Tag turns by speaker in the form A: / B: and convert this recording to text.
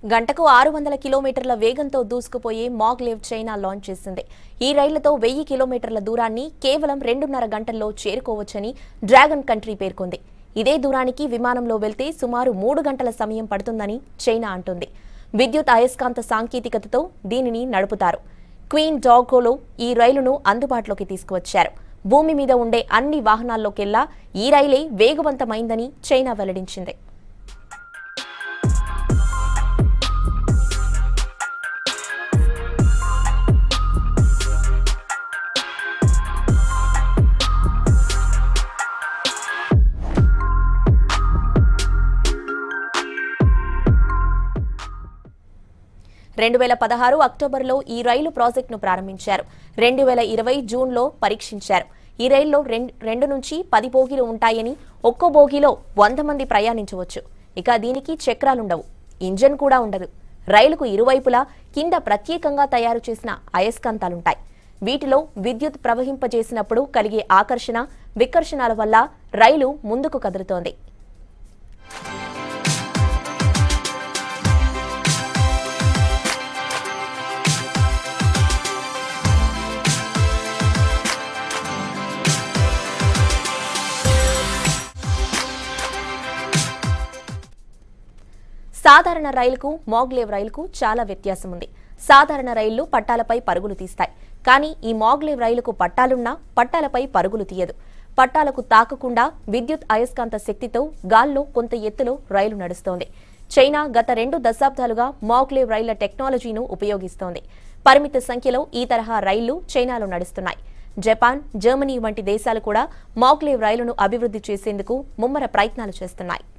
A: గంటకు ఆరు వందల కిలోమీటర్ల వేగంతో దూసుకుపోయే మాగ్లేవ్ చైనా లాంచ్ చేసింది ఈ రైళ్లతో వెయ్యి కిలోమీటర్ల దూరాన్ని కేవలం రెండున్నర గంటల్లో చేరుకోవచ్చని డ్రాగన్ కంట్రీ పేర్కొంది ఇదే దూరానికి విమానంలో వెళ్తే సుమారు మూడు గంటల సమయం పడుతుందని చైనా అంటుంది విద్యుత్ అయస్కాంత సాంకేతికతతో దీనిని నడుపుతారు క్వీన్ డాగోలో ఈ రైలును అందుబాటులోకి తీసుకువచ్చారు భూమి మీద ఉండే అన్ని వాహనాల్లోకెల్లా ఈ రైలే వేగవంతమైందని చైనా వెల్లడించింది రెండు వేల పదహారు అక్టోబర్లో ఈ రైలు ప్రాజెక్టును ప్రారంభించారు రెండు వేల ఇరవై జూన్లో పరీక్షించారు ఈ రైల్లో రెం- రెండు నుంచి పది బోగీలు ఉంటాయని ఒక్కో బోగీలో వంద మంది ప్రయాణించవచ్చు ఇక దీనికి చక్రాలుండవు ఇంజన్ కూడా ఉండదు రైలుకు ఇరువైపులా కింద ప్రత్యేకంగా తయారు చేసిన అయస్కాంతాలుంటాయి వీటిలో విద్యుత్ ప్రవహింపజేసినప్పుడు కలిగే ఆకర్షణ వికర్షణల వల్ల రైలు ముందుకు కదులుతోంది సాధారణ రైలుకు మాగ్లేవ్ రైలుకు చాలా వ్యత్యాసం ఉంది సాధారణ రైళ్లు పట్టాలపై పరుగులు తీస్తాయి కానీ ఈ మాగ్లేవ్ రైలుకు పట్టాలున్నా పట్టాలపై పరుగులు తీయదు పట్టాలకు తాకకుండా విద్యుత్ అయస్కాంత శక్తితో గాల్లో కొంత ఎత్తులో రైలు నడుస్తోంది చైనా గత రెండు దశాబ్దాలుగా మాగ్లేవ్ రైళ్ల టెక్నాలజీను ఉపయోగిస్తోంది పరిమిత సంఖ్యలో ఈ తరహా రైళ్లు చైనాలో నడుస్తున్నాయి జపాన్ జర్మనీ వంటి దేశాలు కూడా మాగ్లేవ్ రైలును అభివృద్ధి చేసేందుకు ముమ్మర ప్రయత్నాలు చేస్తున్నాయి